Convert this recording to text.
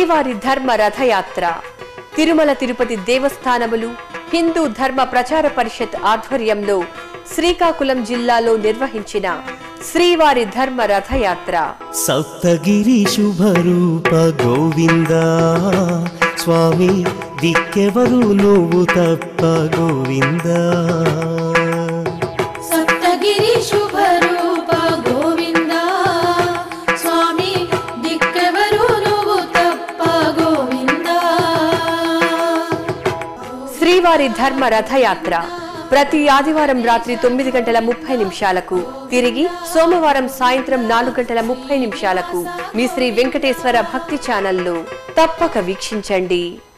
శ్రీవారి ధర్మ రథయాత్ర తిరుమల తిరుపతి దేవస్థానములు హిందూ ధర్మ ప్రచార పరిషత్ ఆధ్వర్యంలో శ్రీకాకుళం జిల్లాలో నిర్వహించిన శ్రీవారి ధర్మ రథయాత్ర సప్తగిరి శుభరూప గోవింద స్వామి దిక్కెవరు నువ్వు తప్ప గోవింద సప్తగిరి శుభరూప గోవింద స్వామి దిక్కెవరు నువ్వు తప్ప గోవింద శ్రీవారి ధర్మ రథయాత్ర ప్రతి ఆదివారం రాత్రి తొమ్మిది గంటల ముప్పై నిమిషాలకు తిరిగి సోమవారం సాయంత్రం నాలుగు గంటల ముప్పై నిమిషాలకు మీ శ్రీ వెంకటేశ్వర భక్తి ఛానల్లో తప్పక వీక్షించండి